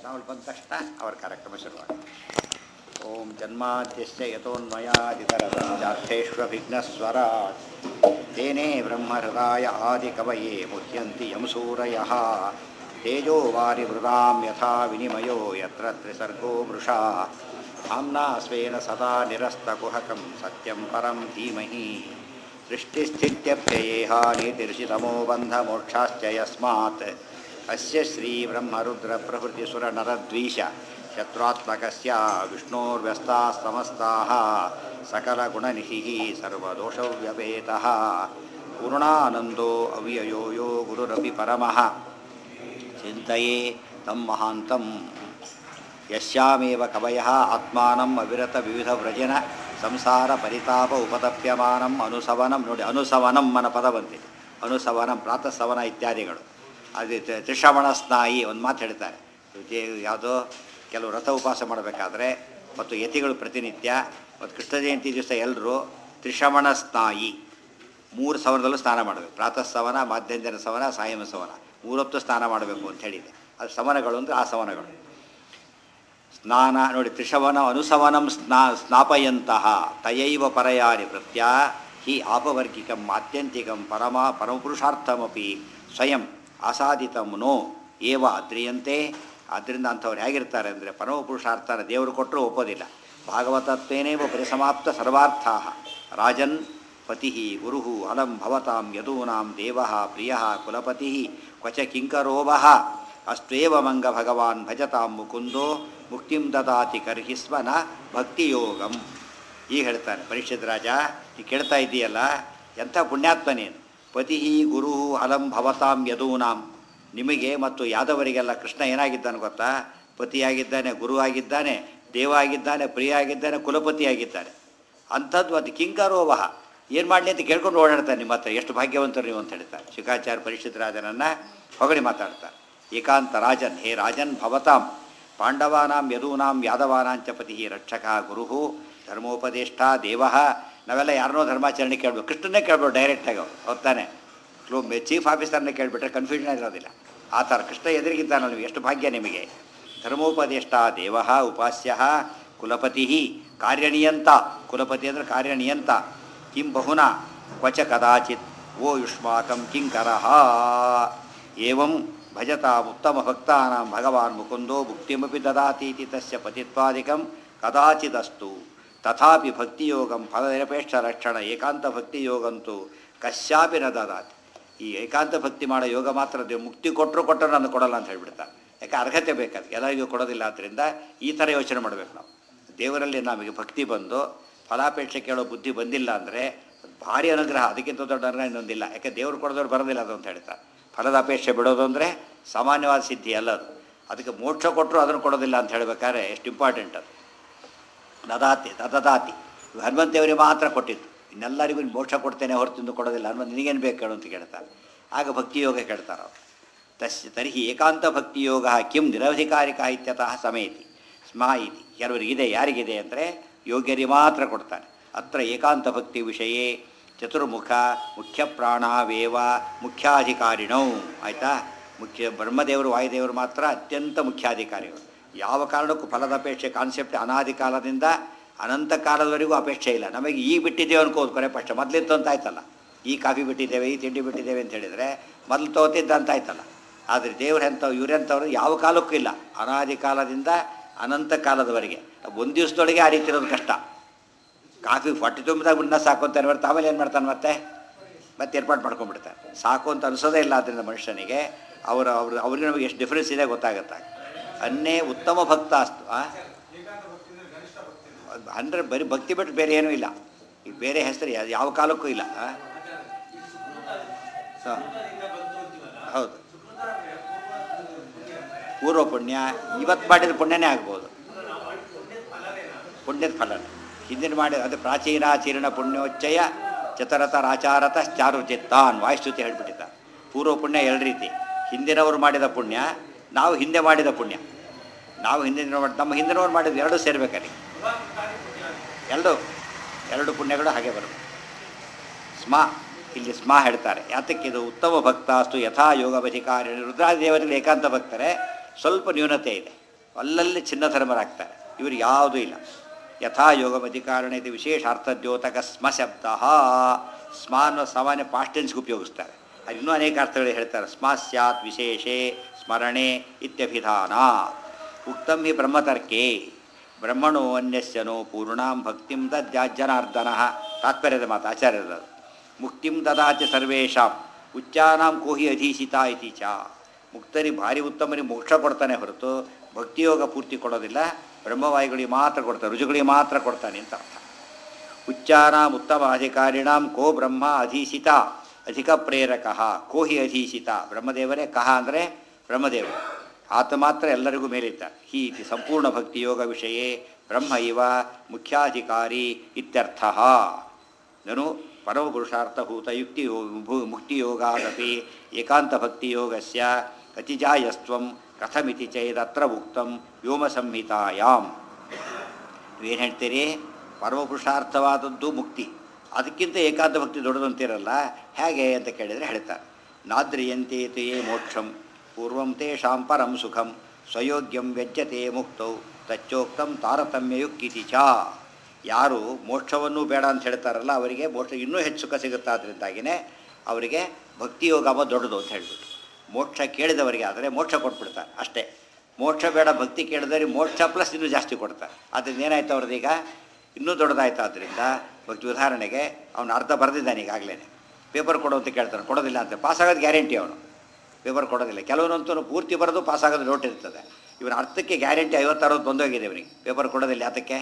ಅವಳು ಬಂದ ತಕ್ಷಣ ಅವರ ಕಾರ್ಯಕ್ರಮ ಶುರುವಾಗುತ್ತೆ ಓಂ ಜನ್ಮಾದ್ಯಶ್ಚ ಯತೋನ್ಮಯಾದಿತರತಶ್ಚಾರ್ಥೇಷ್ವಭಿಘ್ನಸ್ವರಾಟ್ ತೇನೇ ಬ್ರಹ್ಮಹೃದಾಯ ಆದಿಕವಯೇ ಮುಹ್ಯಂತಿ ಯಂ ಸೂರಯಃ ತೇಜೋ ವಾರಿವೃದಾಂ ಯಥಾ ವಿನಿಮಯೋ ಯತ್ರ ತ್ರಿಸರ್ಗೋ ಮೃಷಾ ಆಮ್ನಾ ಸ್ವೇನ ಸದಾ ನಿರಸ್ತಕುಹಕಂ ಸತ್ಯಂ ಪರಂ ಧೀಮಹಿ ಸೃಷ್ಟಿಸ್ಥಿತ್ಯಪ್ಯಯೇಹ ನೀತಿರ್ಷಿತಮೋ ಬಂಧಮೋಕ್ಷಾಶ್ಚ ಯಸ್ಮಾತ್ ಅಸ್ಯ ಶ್ರೀಬ್ರಹ್ಮರುದ್ರಪ್ರಭೃತಿಸುರನರದ್ವೀಷ ಶತ್ರುತ್ಮಕಸ್ಯ ವಿಷ್ಣೋರ್ವ್ಯಸ್ತಾः ಸಮಸ್ತಾः सकलगुणनिधिः सर्वदोषव्यपेतः पूर्णानन्दो अव्ययो यो गुरुरपि परमः चिन्तये तं महान्तं यस्यामेव कवयः आत्मानम् अविरतविविधव्रजन ಸಂಸಾರ ಪರಿತಾಪ ಉಪತಪ್ಯಮಾನಂ ಅನುಸವನಂ ನೋಡಿ ಅನುಸವನಂ ಅನ್ನೋ ಪದ ಬಂದಿದೆ ಅನುಸವನಂ ಪ್ರಾತಃಸವನ ಇತ್ಯಾದಿಗಳು ಅದು ತ- ತ್ರಿಶ್ರವಣ ಸ್ನಾಯಿ ಒಂದು ಮಾತು ಹೇಳ್ತಾರೆ ಜೇ- ಯಾವುದೋ ಕೆಲವು ವ್ರತ ಉಪವಾಸ ಮಾಡಬೇಕಾದ್ರೆ ಮತ್ತು ಯತಿಗಳು ಪ್ರತಿನಿತ್ಯ ಮತ್ತು ಕೃಷ್ಣ ಜಯಂತಿ ದಿವಸ ಎಲ್ಲರೂ ತ್ರಿಶ್ರವಣ ಸ್ನಾಯಿ ಮೂರು ಸವನದಲ್ಲೂ ಸ್ನಾನ ಮಾಡಬೇಕು ಪ್ರಾತಃ ಸವನ ಮಧ್ಯಾಹ್ನ ಸವನ ಸಾಯಂ ಸವನ ಮೂರೊತ್ತು ಸ್ನಾನ ಮಾಡಬೇಕು ಅಂತ ಹೇಳಿದೆ ಅದು ಸವನಗಳು ಅಂದರೆ ಆ ಸವನಗಳು ಸ್ನಾನ ನೋಡಿ ತ್ರಿಶವನ ಅನುಸವನಂ ಸ್ನಾ ಸ್ನಾಪಯಂತಹ ತಯೈವ ಪರಯಾರಿ ಭೃತ್ಯ ಹಿ ಆಪವರ್ಗಿಕಂ ಆತ್ಯಂತಿಕಂ ಪರಮ ಪರಮಪುರುಷಾರ್ಥಮಪಿ ಸ್ವಯಂ ಆಸಾದಿತಂ ನೋ ಏವ ಅದ್ರಿಯಂತೆ ಆದ್ದರಿಂದ ಅಂಥವ್ರು ಹೇಗಿರ್ತಾರೆ ಅಂದರೆ ಪರಮಪುರುಷಾರ್ಥನ ದೇವರು ಕೊಟ್ಟರು ಒಪ್ಪೋದಿಲ್ಲ ಭಾಗವತತ್ವೇನೇವ ಪರಿಸಮಾಪ್ತ ಸರ್ವಾರ್ಥಾ ರಾಜನ್ ಪತಿ ಗುರು ಅಲಂ ಭವತಾಂ ಯದೂನಾಂ ದೇವ ಪ್ರಿಯ ಕುಲಪತಿ ಕ್ವಚ ಕಿಂಕರೋಭ ಅಸ್ತ್ವೇವ ಮಂಗ ಭಗವಾನ್ ಭಜತಾಂ ಮುಕುಂದೋ ಮುಕ್ತಿಂ ದದಾತಿ ಕರ್ಹಿಸ್ವ ನ ಭಕ್ತಿಯೋಗಂ ಈಗ ಹೇಳ್ತಾನೆ ಪರೀಕ್ಷಿತ್ ರಾಜ ನೀ ಕೇಳ್ತಾ ಇದ್ದೀಯಲ್ಲ ಎಂಥ ಪುಣ್ಯಾತ್ಮ ನೀನು ಪತಿ ಗುರು ಅಲಂ ಭವತಾಂ ಯದೂನಾಂ ನಿಮಗೆ ಮತ್ತು ಯಾದವರಿಗೆಲ್ಲ ಕೃಷ್ಣ ಏನಾಗಿದ್ದಾನೆ ಗೊತ್ತಾ ಪತಿಯಾಗಿದ್ದಾನೆ ಗುರು ಆಗಿದ್ದಾನೆ ದೇವ ಆಗಿದ್ದಾನೆ ಪ್ರಿಯ ಆಗಿದ್ದಾನೆ ಕುಲಪತಿ ಆಗಿದ್ದಾನೆ ಅಂಥದ್ದು ಅದು ಕಿಂಕರೋವಹ ಏನು ಮಾಡಲಿ ಅಂತ ಕೇಳ್ಕೊಂಡು ಓಡಾಡ್ತಾನೆ ನಿಮ್ಮ ಹತ್ರ ಎಷ್ಟು ಭಾಗ್ಯವಂತರು ನೀವು ಅಂತ ಹೇಳ್ತಾರೆ ಶಿಖಾಚಾರ್ಯ ಪರಿಷತ್ ರಾಜನನ್ನು ಹೊಗಳಿ ಮಾತಾಡ್ತಾರೆ ಏಕಾಂತ ರಾಜನ್ ಹೇ ರಾಜನ್ ಭವತಾಂ ಪಾಂಡವಾನಾಂ ಯದೂನಾಂ ಯಾದವಾನಾಂಚ ಪತಿ ರಕ್ಷಕ ಗುರು ಧರ್ಮೋಪದೇಷ್ಟ ದೇವ ನಾವೆಲ್ಲ ಯಾರನ್ನೋ ಧರ್ಮಾಚರಣೆ ಕೇಳಬೇಕು ಕೃಷ್ಣನ್ನೇ ಕೇಳ್ಬೋದು ಡೈರೆಕ್ಟಾಗಿ ಅವ್ರು ಹೊತ್ತಾನೆ ಕ್ಲೂ ಚೀಫ್ ಆಫೀಸರ್ನೇ ಕೇಳಿಬಿಟ್ರೆ ಕನ್ಫ್ಯೂಷನ್ ಇರೋದಿಲ್ಲ ಆ ಥರ ಕೃಷ್ಣ ಎದುರಿಗಿದ್ದಾನಲ್ಲ ನೀವು ಎಷ್ಟು ಭಾಗ್ಯ ನಿಮಗೆ ಧರ್ಮೋಪದೇಷ್ಟ ದೇವ ಉಪಾಸ್ಯ ಕುಲಪತಿ ಕಾರ್ಯನಿಯಂತ ಕುಲಪತಿ ಅಂದರೆ ಕಾರ್ಯನಿಯಂತ ಕಿಂ ಬಹುನಾ ಕ್ವಚ ಕದಾಚಿತ್ ಓ ಯುಷ್ಮಾಕಂ ಕಿಂಕರಃ ಏವಂ ಭಜತಾ ಉತ್ತಮ ಭಕ್ತಾನಾಂ ಭಗವಾನ್ ಮುಕುಂದೋ ಮುಕ್ತಿಮಪಿ ದದಾತೀತಿ ತಸ್ಯ ಪತಿತ್ವಾದಿಕಂ ಕದಾಚಿದಸ್ತು ತಥಾಪಿ ಭಕ್ತಿಯೋಗಂ ಫಲನಿರಪೇಕ್ಷ ರಕ್ಷಣ ಏಕಾಂತ ಭಕ್ತಿಯೋಗಂತೂ ಕಶ್ಯಾಪಿ ನ ದದಾತಿ ಈ ಏಕಾಂತ ಭಕ್ತಿ ಮಾಡೋ ಯೋಗ ಮಾತ್ರ ದೇವ್ ಮುಕ್ತಿ ಕೊಟ್ಟರು ಕೊಟ್ಟರು ನಾನು ಕೊಡಲ್ಲ ಅಂತ ಹೇಳ್ಬಿಡ್ತಾರೆ ಯಾಕೆ ಅರ್ಹತೆ ಬೇಕಾದ ಎಲ್ಲರಿಗೂ ಕೊಡೋದಿಲ್ಲ ಆದ್ದರಿಂದ ಈ ಥರ ಯೋಚನೆ ಮಾಡಬೇಕು ನಾವು ದೇವರಲ್ಲಿ ನಮಗೆ ಭಕ್ತಿ ಬಂದು ಫಲಾಪೇಕ್ಷೆ ಕೇಳೋ ಬುದ್ಧಿ ಬಂದಿಲ್ಲ ಅಂದರೆ ಭಾರಿ ಅನುಗ್ರಹ ಅದಕ್ಕಿಂತ ದೊಡ್ಡ ಅನುಗ್ರಹ ಇನ್ನೊಂದಿಲ್ಲ ಯಾಕೆ ದೇವರು ಕೊಡೋದವ್ರು ಬರೋದಿಲ್ಲ ಅದು ಅಂತ ಹೇಳ್ತಾರೆ ಫಲದ ಅಪೇಕ್ಷೆ ಬಿಡೋದು ಅಂದರೆ ಸಾಮಾನ್ಯವಾದ ಸಿದ್ಧಿ ಅಲ್ಲ ಅದು ಅದಕ್ಕೆ ಮೋಕ್ಷ ಕೊಟ್ಟರು ಅದನ್ನು ಕೊಡೋದಿಲ್ಲ ಅಂತ ಹೇಳ್ಬೇಕಾದ್ರೆ ಎಷ್ಟು ಇಂಪಾರ್ಟೆಂಟ್ ಅದು ದದಾತಿ ದದಾತಿ ಹನುಮಂತ ದೇವರಿಗೆ ಮಾತ್ರ ಕೊಟ್ಟಿದ್ದು ಇನ್ನೆಲ್ಲರಿಗೂ ನೀನು ಮೋಕ್ಷ ಕೊಡ್ತೇನೆ ಹೊರತಿಂದು ಕೊಡೋದಿಲ್ಲ ಹನುಮಂತ ನಿನಗೇನು ಬೇಕು ಕೇಳು ಅಂತ ಕೇಳ್ತಾರೆ ಆಗ ಭಕ್ತಿಯೋಗ ಕೇಳ್ತಾರೆ ಅವರು ತಸ್ ತರ್ಹಿ ಏಕಾಂತ ಭಕ್ತಿಯೋಗ ಕಿಂ ನಿರವಧಿಕಾರಿಕ ಇತ್ಯತಃ ಸಮೇತಿ ಸ್ಮಾ ಇತಿ ಕೆಲವರಿಗಿದೆ ಯಾರಿಗಿದೆ ಅಂದರೆ ಯೋಗ್ಯರಿಗೆ ಮಾತ್ರ ಕೊಡ್ತಾನೆ ಅತ್ರ ಏಕಾಂತ ಭಕ್ತಿ ವಿಷಯೇ ಚತುರ್ಮುಖ ಮುಖ್ಯ ಪ್ರಾಣವೇವ ಮುಖ್ಯಾಧಿಕಾರಿಣೌ ಆಯಿತಾ ಮುಖ್ಯ ಬ್ರಹ್ಮದೇವರು ವಾಯುದೇವರು ಮಾತ್ರ ಅತ್ಯಂತ ಮುಖ್ಯಾಧಿಕಾರಿಗಳು ಯಾವ ಕಾರಣಕ್ಕೂ ಫಲದ ಅಪೇಕ್ಷೆ ಕಾನ್ಸೆಪ್ಟ್ ಅನಾದಿ ಕಾಲದಿಂದ ಅನಂತ ಕಾಲದವರೆಗೂ ಅಪೇಕ್ಷೆ ಇಲ್ಲ ನಮಗೆ ಈಗ ಬಿಟ್ಟಿದ್ದೇವೆ ಅನ್ಕೋದು ಕೊನೆ ಪಕ್ಷ ಮೊದಲಿತ್ತು ಅಂತ ಆಯ್ತಲ್ಲ ಈ ಕಾಫಿ ಬಿಟ್ಟಿದ್ದೇವೆ ಈ ತಿಂಡಿ ಬಿಟ್ಟಿದ್ದೇವೆ ಅಂತ ಹೇಳಿದರೆ ಮೊದಲು ತಗೋತಿದ್ದ ಅಂತ ಆಯ್ತಲ್ಲ ಆದರೆ ದೇವ್ರು ಎಂಥವು ಇವರೆಂಥವ್ರು ಯಾವ ಕಾಲಕ್ಕೂ ಇಲ್ಲ ಅನಾದಿ ಕಾಲದಿಂದ ಅನಂತ ಕಾಲದವರೆಗೆ ಒಂದು ದಿವಸದೊಳಗೆ ಆ ರೀತಿ ಇರೋದು ಕಷ್ಟ ಕಾಫಿ ಹೊಟ್ಟೆ ತುಂಬಿದಾಗ ಬಿಡ್ನ ಸಾಕು ಅಂತ ಹೊರತು ಆಮೇಲೆ ಏನು ಮಾಡ್ತಾನೆ ಮತ್ತೆ ಮತ್ತೆ ಏರ್ಪಾಡು ಮಾಡ್ಕೊಂಡ್ಬಿಡ್ತಾನೆ ಸಾಕು ಅಂತ ಅನಿಸೋದೇ ಇಲ್ಲ ಆದ್ದರಿಂದ ಮನುಷ್ಯನಿಗೆ ಅವರ ಅವ್ರ ಅವ್ರಿಗೆ ನಮಗೆ ಎಷ್ಟು ಡಿಫ್ರೆನ್ಸ್ ಇದೆ ಗೊತ್ತಾಗುತ್ತೆ ಅನ್ನೇ ಉತ್ತಮ ಭಕ್ತ ಅಸ್ತು ಅಂದರೆ ಬರೀ ಭಕ್ತಿ ಬಿಟ್ಟು ಬೇರೆ ಏನೂ ಇಲ್ಲ ಈಗ ಬೇರೆ ಹೆಸರು ಯಾ- ಯಾವ ಕಾಲಕ್ಕೂ ಇಲ್ಲ ಆ? ಸ- ಹೌದು ಪೂರ್ವ ಪುಣ್ಯ ಇವತ್ತು ಮಾಡಿದ ಪುಣ್ಯನೇ ಆಗ್ಬೋದು ಪುಣ್ಯದ ಫಲನೇ ಹಿಂದಿನ ಮಾಡಿ ಅದು ಪ್ರಾಚೀನಾಚೀರ್ಣ ಪುಣ್ಯೋಚ್ಚಯ ಚತರತರಾಚಾರತ ಚಾರು ಚಿತ್ತಾನ್ ವಾಯುಸ್ತುತಿ ಹೇಳ್ಬಿಟ್ಟಿದ್ದ ಪೂರ್ವ ಪುಣ್ಯ ಎರಡು ರೀತಿ ಹಿಂದಿನವರು ಮಾಡಿದ ಪುಣ್ಯ ನಾವು ಹಿಂದೆ ಮಾಡಿದ ಪುಣ್ಯ ನಾವು ಹಿಂದಿನ ನಮ್ಮ ಹಿಂದಿನವ್ರು ಮಾಡಿದ ಎರಡೂ ಸೇರ್ಬೇಕಲ್ಲಿ ಎರಡು ಎರಡು ಪುಣ್ಯಗಳು ಹಾಗೆ ಬರಬೇಕು ಸ್ಮ ಇಲ್ಲಿ ಸ್ಮ ಹೇಳ್ತಾರೆ ಯಾತಕ್ಕಿದು ಉತ್ತಮ ಭಕ್ತಾಸ್ತು ಯಥಾ ಯೋಗ ಅಧಿಕಾರಿ ರುದ್ರಾದಿ ದೇವತೆಗಳು ಏಕಾಂತ ಭಕ್ತರೆ ಸ್ವಲ್ಪ ನ್ಯೂನತೆ ಇದೆ ಅಲ್ಲಲ್ಲಿ ಚಿನ್ನ ಧರ್ಮರಾಗ್ತಾರೆ ಇವರು ಯಾವುದೂ ಇಲ್ಲ ಯಥಾ ಯೋಗಮಧಿಕಾರಣ ಇದು ವಿಶೇಷ ಅರ್ಥದ್ಯೋತಕ ಸ್ಮ ಶಬ್ದ ಸ್ಮ ಅನ್ನೋ ಸಾಮಾನ್ಯ ಪಾಸ್ಟೆನ್ಸ್ಗೆ ಉಪಯೋಗಿಸ್ತಾರೆ ಅದು ಇನ್ನೂ ಅನೇಕ ಅರ್ಥಗಳು ಹೇಳ್ತಾರೆ ಸ್ಮ ಸ್ಯಾತ್ ವಿಶೇಷೇ ಸ್ಮರಣೆ ಇತ್ಯಭಿಧಾನ ಉಕ್ತಂ ಹಿ ಬ್ರಹ್ಮತರ್ಕೆ ಬ್ರಹ್ಮಣೋ ಅನ್ಯಸ್ಯನೋ ಪೂರ್ಣಾಂ ಭಕ್ತಿಂ ದಜ್ಜನಾರ್ದನ ತಾತ್ಪರ್ಯದ ಮಾತು ಆಚಾರ್ಯದ ಮುಕ್ತಿಂ ದದಾಚ ಸರ್ವೇಷಾಂ ಉಚ್ಚಾನಾಂ ಕೋಹಿ ಅಧೀಶಿತ ಇತಿ ಚ ಮುಕ್ತರಿ ಭಾರಿ ಉತ್ತಮರಿ ಮೋಕ್ಷ ಕೊಡ್ತಾನೆ ಹೊರತು ಭಕ್ತಿಯೋಗ ಪೂರ್ತಿ ಕೊಡೋದಿಲ್ಲ ಬ್ರಹ್ಮವಾಯುಗಳಿಗೆ ಮಾತ್ರ ಕೊಡ್ತಾನೆ ರುಜುಗಳಿಗೆ ಮಾತ್ರ ಕೊಡ್ತಾನೆ ಅಂತ ಅರ್ಥ ಉಚ್ಚಾನಾಂ ಉತ್ತಮ ಅಧಿಕಾರಿಣಾಂ ಕೋ ಬ್ರಹ್ಮ ಅಧೀಶಿತ ಅಧಿಕ ಪ್ರೇರಕ ಕೋ ಹಿ ಅಧೀಶಿತ ಬ್ರಹ್ಮದೇವರೇ ಕಹ ಅಂದರೆ ಬ್ರಹ್ಮದೇವರು ಆತ ಮಾತ್ರ ಎಲ್ಲರಿಗೂ ಮೇಲಿದ್ದ ಹಿ ಇತಿ ಸಂಪೂರ್ಣ ಭಕ್ತಿಯೋಗ ವಿಷಯ ಬ್ರಹ್ಮ ಇವ ಮುಖ್ಯಾಧಿಕಾರಿ ಇತ್ಯರ್ಥ ನನು ಪರಮಪುರುಷಾರ್ಥಭೂತ ಯುಕ್ತಿ ಭೂ ಮುಕ್ತಿಯೋಗಾದಪಿ ಏಕಾಂತ ಭಕ್ತಿಯೋಗಸ್ಯ ಅತಿಜಾಯಸ್ತ್ವಂ ಕಥಮಿತಿ ಚೇದತ್ರ ಉಕ್ತಂ ವ್ಯೋಮ ಸಂಹಿತಾಯಾಮ್ ನೀವೇನು ಹೇಳ್ತೀರಿ ಪರಮಪುರುಷಾರ್ಥವಾದದ್ದು ಮುಕ್ತಿ ಅದಕ್ಕಿಂತ ಏಕಾಂತ ಭಕ್ತಿ ದೊಡ್ಡದಂತಿರಲ್ಲ ಹೇಗೆ ಅಂತ ಕೇಳಿದರೆ ಹೇಳ್ತಾರೆ ನಾದ್ರಿಯಂತೆ ತೇ ಮೋಕ್ಷಂ ಪೂರ್ವಂ ತೇಷಾಂ ಪರಂ ಸುಖಂ ಸ್ವಯೋಗ್ಯಂ ವ್ಯಜ್ಯತೆ ಮುಕ್ತೌ ತಚ್ಚೋಕ್ತಂ ತಾರತಮ್ಯಯುಕ್ಕಿತಿ ಚ ಯಾರು ಮೋಕ್ಷವನ್ನು ಬೇಡ ಅಂತ ಹೇಳ್ತಾರಲ್ಲ ಅವರಿಗೆ ಮೋಕ್ಷ ಇನ್ನೂ ಹೆಚ್ಚು ಸುಖ ಸಿಗುತ್ತಾದ್ರಿಂದಾಗಿಯೇ ಅವರಿಗೆ ಭಕ್ತಿಯೋಗಮ ದೊಡ್ಡದು ಅಂತ ಹೇಳ್ಬಿಟ್ಟು ಮೋಕ್ಷ ಕೇಳಿದವರಿಗೆ ಆದರೆ ಮೋಕ್ಷ ಕೊಟ್ಬಿಡ್ತಾರೆ ಅಷ್ಟೇ ಮೋಕ್ಷ ಬೇಡ ಭಕ್ತಿ ಕೇಳಿದವರಿಗೆ ಮೋಕ್ಷ ಪ್ಲಸ್ ಇನ್ನೂ ಜಾಸ್ತಿ ಕೊಡ್ತಾರೆ ಅದರಿಂದ ಏನಾಯ್ತು ಅವ್ರದ್ದೀಗ ಇನ್ನೂ ದೊಡ್ಡದಾಯ್ತು ಆದ್ದರಿಂದ ಭಕ್ತಿ ಉದಾಹರಣೆಗೆ ಅವನು ಅರ್ಧ ಬರೆದಿದ್ದಾನೆ ಈಗಾಗಲೇ ಪೇಪರ್ ಕೊಡು ಅಂತ ಕೇಳ್ತಾನೆ ಕೊಡೋದಿಲ್ಲ ಅಂತ ಪಾಸ್ ಆಗೋದು ಗ್ಯಾರಂಟಿ ಅವನು ಪೇಪರ್ ಕೊಡೋದಿಲ್ಲ ಕೆಲವೊಂದಂತೂ ಪೂರ್ತಿ ಬರೋದು ಪಾಸ್ ಆಗೋದು ನೋಟ್ ಇರ್ತದೆ ಇವನ ಅರ್ಥಕ್ಕೆ ಗ್ಯಾರಂಟಿ ಐವತ್ತಾರವತ್ತು ಬಂದೋಗಿದೆ ಇವನಿಗೆ ಪೇಪರ್ ಕೊಡೋದಿಲ್ಲ ಅದಕ್ಕೆ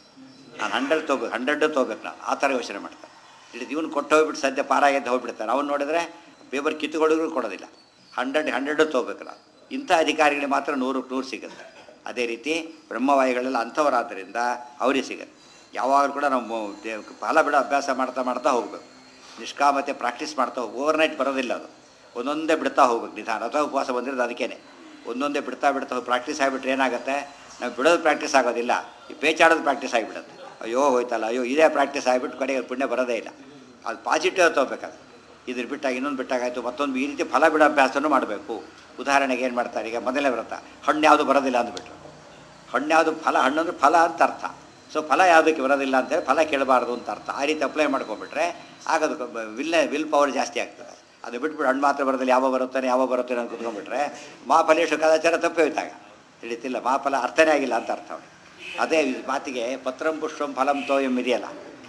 ನಾನು ಹಂಡ್ರೆಡ್ ತೊಗೋಬೇಕು ಹಂಡ್ರೆಡ್ ತೊಗೋಬೇಕು ನಾನು ಆ ಥರ ಯೋಚನೆ ಮಾಡ್ತಾನೆ ಇಲ್ಲಿ ಇವನು ಕೊಟ್ಟು ಹೋಗ್ಬಿಟ್ಟು ಸದ್ಯ ಪಾರಾಗೆದ್ದು ಹೋಗ್ಬಿಡ್ತಾನೆ ಅವನು ನೋಡಿದ್ರೆ ಪೇಪರ್ ಕಿತ್ತುಗಳಿಗೂ ಕೊಡೋದಿಲ್ಲ ಹಂಡ್ರೆಡ್ ಹಂಡ್ರೆಡ್ ತೊಗೋಬೇಕು ನಾವು ಇಂಥ ಅಧಿಕಾರಿಗಳಿಗೆ ಮಾತ್ರ ನೂರಕ್ಕೆ ನೂರು ಸಿಗುತ್ತೆ ಅದೇ ರೀತಿ ಬ್ರಹ್ಮವಾಯುಗಳೆಲ್ಲ ಅಂಥವರಾದ್ದರಿಂದ ಅವರಿಗೆ ಸಿಗುತ್ತೆ ಯಾವಾಗಲೂ ಕೂಡ ನಾವು ದೇ- ಫಲ ಬಿಡೋ ಅಭ್ಯಾಸ ಮಾಡ್ತಾ ಮಾಡ್ತಾ ಹೋಗಬೇಕು ನಿಷ್ಕಾಮತೆ ಪ್ರಾಕ್ಟೀಸ್ ಮಾಡ್ತಾ ಹೋಗಿ ಓವರ್ ನೈಟ್ ಬರೋದಿಲ್ಲ ಅದು ಒಂದೊಂದೇ ಬಿಡ್ತಾ ಹೋಗ್ಬೇಕು ನಿಧಾನ ಅಥವಾ ಉಪವಾಸ ಬಂದಿರೋದು ಅದಕ್ಕೇನೆ ಒಂದೊಂದೇ ಬಿಡ್ತಾ ಬಿಡ್ತಾ ಹೋಗಿ ಪ್ರಾಕ್ಟೀಸ್ ಆಗಿಬಿಟ್ರೆ ಏನಾಗುತ್ತೆ ನಾವು ಬಿಡೋದು ಪ್ರಾಕ್ಟೀಸ್ ಆಗೋದಿಲ್ಲ ಈ ಪೇಚಾಡೋದು ಪ್ರಾಕ್ಟೀಸ್ ಆಗಿಬಿಡುತ್ತೆ ಅಯ್ಯೋ ಹೋಯ್ತಲ್ಲ ಅಯ್ಯೋ ಇದೇ ಪ್ರಾಕ್ಟೀಸ್ ಆಗಿಬಿಟ್ಟು ಕಡೆಗೆ ಪುಣ್ಯ ಬರೋದೇ ಇಲ್ಲ ಅದು ಪಾಸಿಟಿವ್ ತೊಗೋಬೇಕಾದ್ರೆ ಇದ್ರ ಬಿಟ್ಟಾಗ ಇನ್ನೊಂದು ಬಿಟ್ಟಾಗಾಯ್ತು ಮತ್ತೊಂದು ಈ ರೀತಿ ಫಲ ಬಿಡೋ ಅಭ್ಯಾಸನೂ ಮಾಡಬೇಕು ಉದಾಹರಣೆಗೆ ಏನು ಮಾಡ್ತಾರೆ ಈಗ ಮೊದಲನೇ ವ್ರತ ಹಣ್ಣು ಯಾವುದು ಬರೋದಿಲ್ಲ ಅಂದ್ಬಿಟ್ರು ಹಣ್ಣು ಯಾವುದು ಫಲ ಹಣ್ಣು ಅಂದರೆ ಫಲ ಅಂತ ಅರ್ಥ ಸೊ ಫಲ ಯಾವುದಕ್ಕೆ ಬರೋದಿಲ್ಲ ಅಂತೇಳಿ ಫಲ ಕೇಳಬಾರ್ದು ಅಂತ ಅರ್ಥ ಆ ರೀತಿ ಅಪ್ಲೈ ಮಾಡ್ಕೊಂಡ್ಬಿಟ್ರೆ ಆಗ ಅದು ವಿಲ್ ವಿಲ್ ಪವರ್ ಜಾಸ್ತಿ ಆಗ್ತದೆ ಅದು ಬಿಟ್ಬಿಟ್ಟು ಹಣ್ಣು ಮಾತ್ರ ಬರೋದಿಲ್ಲ ಯಾವ ಬರುತ್ತಾನೆ ಯಾವ ಬರುತ್ತಾನೆ ಅಂತ ಕುತ್ಕೊಂಡ್ಬಿಟ್ರೆ ಮಾಫಲೇಶು ಕದಾಚಾರ ತಪ್ಪೇ ಹೋಯ್ತಾಗ ತಿಳಿತಿಲ್ಲ ಮಾಫಲ ಅರ್ಥನೇ ಆಗಿಲ್ಲ ಅಂತ ಅರ್ಥ ಅವ್ನಿಗೆ ಅದೇ ಈ ಮಾತಿಗೆ ಪತ್ರಂ ಪುಷ್ಪಂ ಫಲಂ ತೋಯಂ ಇದೆಯಲ್ಲ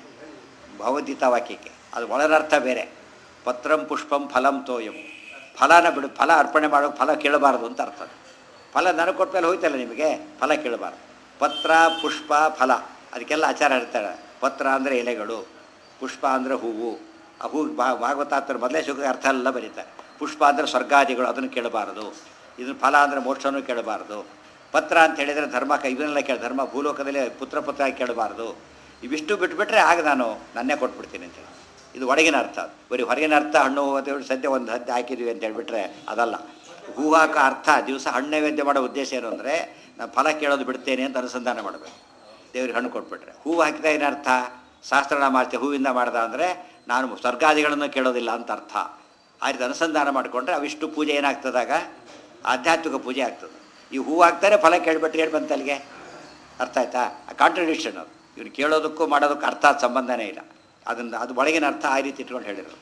ಭಗವದ್ಗೀತಾ ವಾಕ್ಯಕ್ಕೆ ಅದು ಒಳರರ್ಥ ಬೇರೆ ಪತ್ರಂ ಪುಷ್ಪಂ ಫಲಂ ತೋಯಂ ಫಲನ ಬಿಡು ಫಲ ಅರ್ಪಣೆ ಮಾಡೋಕೆ ಫಲ ಕೇಳಬಾರ್ದು ಅಂತ ಅರ್ಥ ಅದು. ಫಲ ನನಗೆ ಕೊಟ್ಟ ಮೇಲೆ ಹೋಯ್ತಲ್ಲ ನಿಮಗೆ ಫಲ ಕೇಳಬಾರ್ದು ಪತ್ರ ಪುಷ್ಪ ಫಲ ಅದಕ್ಕೆಲ್ಲ ಆಚಾರ ಇರ್ತಾರೆ ಪತ್ರ ಅಂದರೆ ಎಲೆಗಳು ಪುಷ್ಪ ಅಂದರೆ ಹೂವು ಆ ಹೂ ಭಾಗವತಾತ್ಮರು ಮೊದಲೇ ಸುಖ ಅರ್ಥ ಎಲ್ಲ ಬರೀತಾರೆ ಪುಷ್ಪ ಅಂದರೆ ಸ್ವರ್ಗಾದಿಗಳು ಅದನ್ನು ಕೇಳಬಾರದು ಇದನ್ನು ಫಲ ಅಂದರೆ ಮೋಕ್ಷನೂ ಕೇಳಬಾರ್ದು ಪತ್ರ ಅಂತ ಹೇಳಿದರೆ ಧರ್ಮ ಕ- ಇವನ್ನೆಲ್ಲ ಕೇಳ ಧರ್ಮ ಭೂಲೋಕದಲ್ಲಿ ಪುತ್ರ ಪುತ್ರ ಆಗಿ ಕೇಳಬಾರ್ದು ಇವಿಷ್ಟು ಬಿಟ್ಬಿಟ್ರೆ ಆಗ ನಾನು ನನ್ನೇ ಕೊಟ್ಬಿಡ್ತೀನಿ ಅಂತೇಳಿ ಇದು ಒಳಗಿನ ಅರ್ಥ ಅದು. ಬರೀ ಹೊರಗಿನ ಅರ್ಥ ಹಣ್ಣು ಹೂವು ಅಂತ ಹೇಳಿ ಸದ್ಯ ಒಂದು ಹದ್ದು ಹಾಕಿದ್ವಿ ಅಂತ ಹೇಳ್ಬಿಟ್ರೆ ಅದಲ್ಲ ಹೂ ಹಾಕೋ ಅರ್ಥ ದಿವಸ ಹಣ್ಣು ನೈವೇದ್ಯ ಮಾಡೋ ಉದ್ದೇಶ ಏನು ಅಂದರೆ ನಾನು ಫಲ ಕೇಳೋದು ಬಿಡ್ತೇನೆ ಅಂತ ಅನುಸಂಧಾನ ಮಾಡಬೇಕು ದೇವ್ರಿಗೆ ಹಣ್ಣು ಕೊಟ್ಬಿಟ್ರೆ ಹೂವು ಹಾಕಿದ ಏನರ್ಥ ಶಾಸ್ತ್ರನ ಮಾಡ್ತೆ ಹೂವಿಂದ ಮಾಡ್ದ ಅಂದರೆ ನಾನು ಸ್ವರ್ಗಾದಿಗಳನ್ನು ಕೇಳೋದಿಲ್ಲ ಅಂತ ಅರ್ಥ ಆ ರೀತಿ ಅನುಸಂಧಾನ ಮಾಡಿಕೊಂಡ್ರೆ ಅವಿಷ್ಟು ಪೂಜೆ ಏನಾಗ್ತದಾಗ ಆಧ್ಯಾತ್ಮಿಕ ಪೂಜೆ ಆಗ್ತದೆ ಈ ಹೂವು ಹಾಕ್ತಾರೆ ಫಲ ಕೇಳ್ಬಿಟ್ರೆ ಏನು ಬಂತು ಅಲ್ಲಿಗೆ ಅರ್ಥ ಆಯ್ತಾ ಕಾಂಟ್ರಡಿಕ್ಷನ್ ಅದು ಇವ್ನು ಕೇಳೋದಕ್ಕೂ ಮಾಡೋದಕ್ಕೂ ಅರ್ಥ ಸಂಬಂಧನೇ ಇಲ್ಲ ಅದನ್ನು ಅದು ಒಳಗಿನ ಅರ್ಥ ಆ ರೀತಿ ಇಟ್ಕೊಂಡು ಹೇಳಿದರು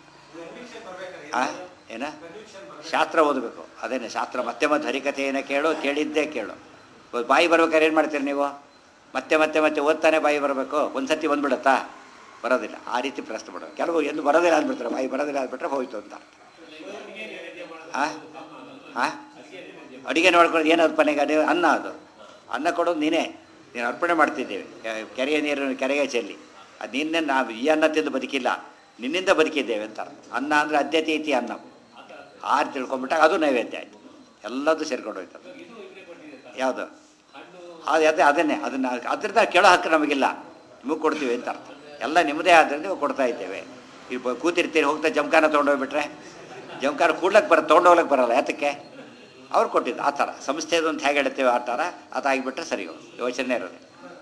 ಆ ಏನ ಶಾಸ್ತ್ರ ಓದಬೇಕು ಅದೇನೆ ಶಾಸ್ತ್ರ ಮತ್ತೆ ಮತ್ತೆ ಹರಿಕಥೆಯನ್ನು ಕೇಳು ಕೇಳಿದ್ದೇ ಕೇಳು ಇವತ್ತು ಬಾಯಿ ಬರ್ಬೇಕಾದ್ರೆ ಏನು ಮಾಡ್ತೀರಿ ನೀವು ಮತ್ತೆ ಮತ್ತೆ ಮತ್ತೆ ಓದ್ತಾನೆ ಬಾಯಿ ಬರಬೇಕು ಒಂದು ಸತಿ ಬಂದ್ಬಿಡುತ್ತಾ ಬರೋದಿಲ್ಲ ಆ ರೀತಿ ಪ್ರಶ್ನೆ ಮಾಡೋದು ಕೆಲವು ಎಂದು ಬರೋದಿಲ್ಲ ಅಂದ್ಬಿಡ್ತಾರೆ ಬಾಯಿ ಬರೋದಿಲ್ಲ ಅಂದ್ಬಿಟ್ರೆ ಹೋಯ್ತು ಅಂತ ಹಾಂ ಹಾಂ ಅಡುಗೆ ನೋಡ್ಕೊಳ್ಳೋದು ಏನು ಅರ್ಪಣೆಗೆ ಅದೇ ಅನ್ನ ಅದು ಅನ್ನ ಕೊಡೋದು ನೀನೇ ನೀನು ಅರ್ಪಣೆ ಮಾಡ್ತಿದ್ದೇವೆ ಕೆ- ಕೆರೆಯ ನೀರು ಕೆರೆಗೆ ಚೆಲ್ಲಿ ಅದು ನಿನ್ನೆ ನಾವು ಈ ಅನ್ನ ತಿಂದು ಬದುಕಿಲ್ಲ ನಿನ್ನಿಂದ ಬದುಕಿದ್ದೇವೆ ಅಂತ ಅರ್ಥ. ಅನ್ನ ಅಂದರೆ ಅದ್ಯತೆ ಇತಿ ಅನ್ನ ಆರು ತಿಳ್ಕೊಂಬಿಟ್ಟಾಗ ಅದು ನೈವೇದ್ಯ ಆಯಿತು ಎಲ್ಲದೂ ಸೇರ್ಕೊಂಡು ಹೋಯ್ತದೆ ಯಾವುದು ಅದು ಅದೇ ಅದನ್ನೇ ಅದನ್ನು ಅದರಿಂದ ಕೇಳೋ ಹಕ್ಕು ನಮಗಿಲ್ಲ ನಿಮಗೆ ಕೊಡ್ತೀವಿ ಅಂತ ಅರ್ಥ ಎಲ್ಲ ನಿಮ್ಮದೇ ಆದ್ದರಿಂದ ಇವಾಗ ಕೊಡ್ತಾ ಇದ್ದೇವೆ ಈ ಬ- ಕೂತಿರ್ತೀರಿ ಹೋಗ್ತಾ ಜಮಖಾನ ತೊಗೊಂಡೋಗ್ಬಿಟ್ರೆ ಜಮಖಾನ ಕೂಡ್ಲಕ್ಕೆ ಬರ ತೊಗೊಂಡೋಗ್ಲಕ್ಕೆ ಬರಲ್ಲ ಯಾತಕ್ಕೆ ಅವ್ರು ಕೊಟ್ಟಿದ್ದು ಆ ಥರ ಸಂಸ್ಥೆದು ಅಂತ ಹೇಗೆ ಹೇಳ್ತೇವೆ ಆ ಥರ ಅದಾಗಿಬಿಟ್ರೆ ಸರಿ ಹೋಗುತ್ತೆ. ಯೋಚನೆ ಇರೋದು